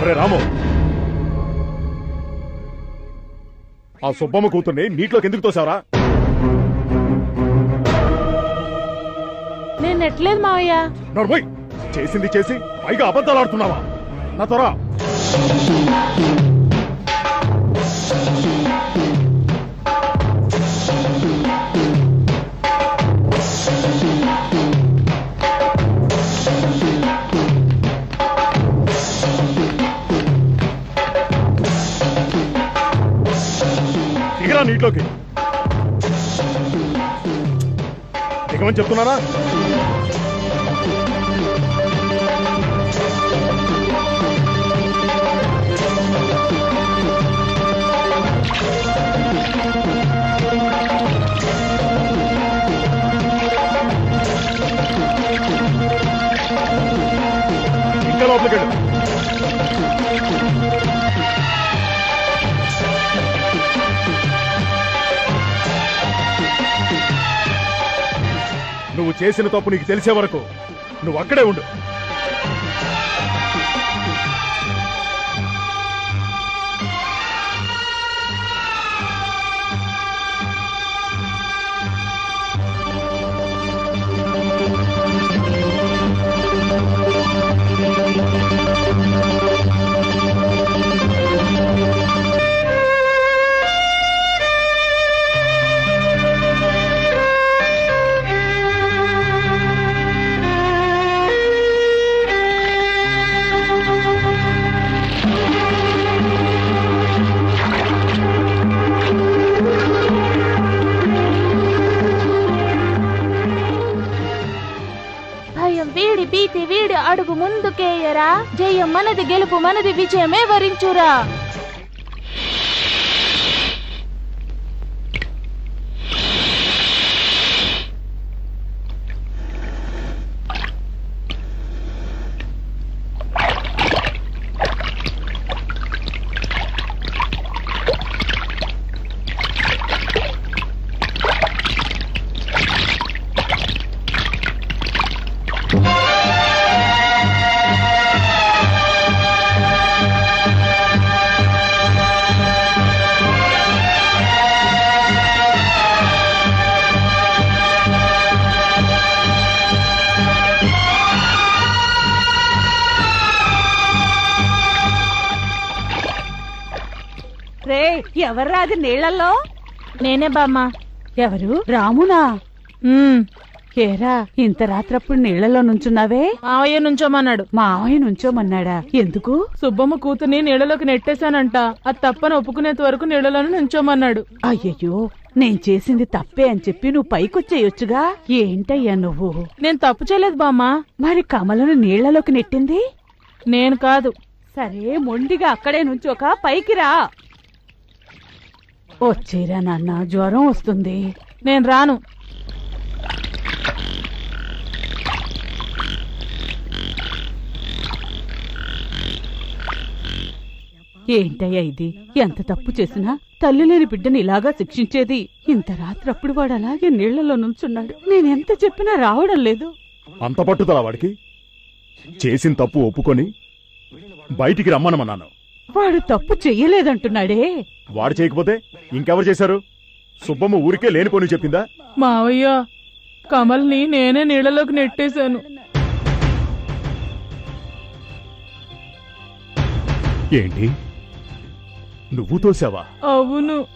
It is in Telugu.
ఒరే రాము ఆ సుబ్బమ్మ కూతుర్ని నీటిలోకి ఎందుకు తోసావరా నేను నెట్లేదు మావయ్య నోర్మోయ్ చేసింది చేసి పైగా అబద్ధాలు ఆడుతున్నావా నా త్వర దిగరా నీటిలోకి దిగమని చెప్తున్నానా ఇంకా లోపలికి వెళ్ళు నువ్వు చేసిన తప్పు నీకు తెలిసే వరకు నువ్వు అక్కడే ఉండు భయం వీడి భీతి వీడి అడుగు ముందుకేయరా జయం మనది గెలుపు మనది విజయమే వరించురా రే ఎవర్రా అది నీళ్ళల్లో నేనే బామ్మ ఎవరు రామునా ఏరా ఇంత రాత్రప్పుడు నీళ్లలో నుంచున్నావే మావయ్య నుంచోమన్నాడు మావయ్య నుంచోమన్నాడా ఎందుకు సుబ్బమ్మ కూతుర్ని నీళ్ళలోకి నెట్టేశానంట అది తప్పని ఒప్పుకునేంత వరకు నీళ్ళలోనే నుంచోమన్నాడు అయ్యయ్యో నేను చేసింది తప్పే అని చెప్పి నువ్వు పైకొచ్చేయొచ్చుగా ఏంటయ్యా నువ్వు నేను తప్పు చేయలేదు బామ్మ మరి కమలను నీళ్లలోకి నెట్టింది నేను కాదు సరే మొండిగా అక్కడే నుంచోక పైకి రా వచ్చేరా నాన్న జ్వరం వస్తుంది నేను రాను ఏంటయ్యా ఇది ఎంత తప్పు చేసినా తల్లి లేని బిడ్డని ఇలాగా శిక్షించేది ఇంత రాత్రప్పుడు వాడు అలాగే నీళ్లలో నుంచున్నాడు నేనెంత చెప్పినా రావడం లేదు అంత పట్టుదల వాడికి చేసిన తప్పు ఒప్పుకొని బయటికి రమ్మనమన్నాను వాడు తప్పు చెయ్యలేదంటున్నాడే వాడు చేయకపోతే ఇంకెవరు చేశారు సుబ్బమ్మ ఊరికే లేనిపోని చెప్పిందా మావయ్య కమల్ని నేనే నీళ్ళలోకి నెట్టేశాను ఏంటి నువ్వు తోసావా అవును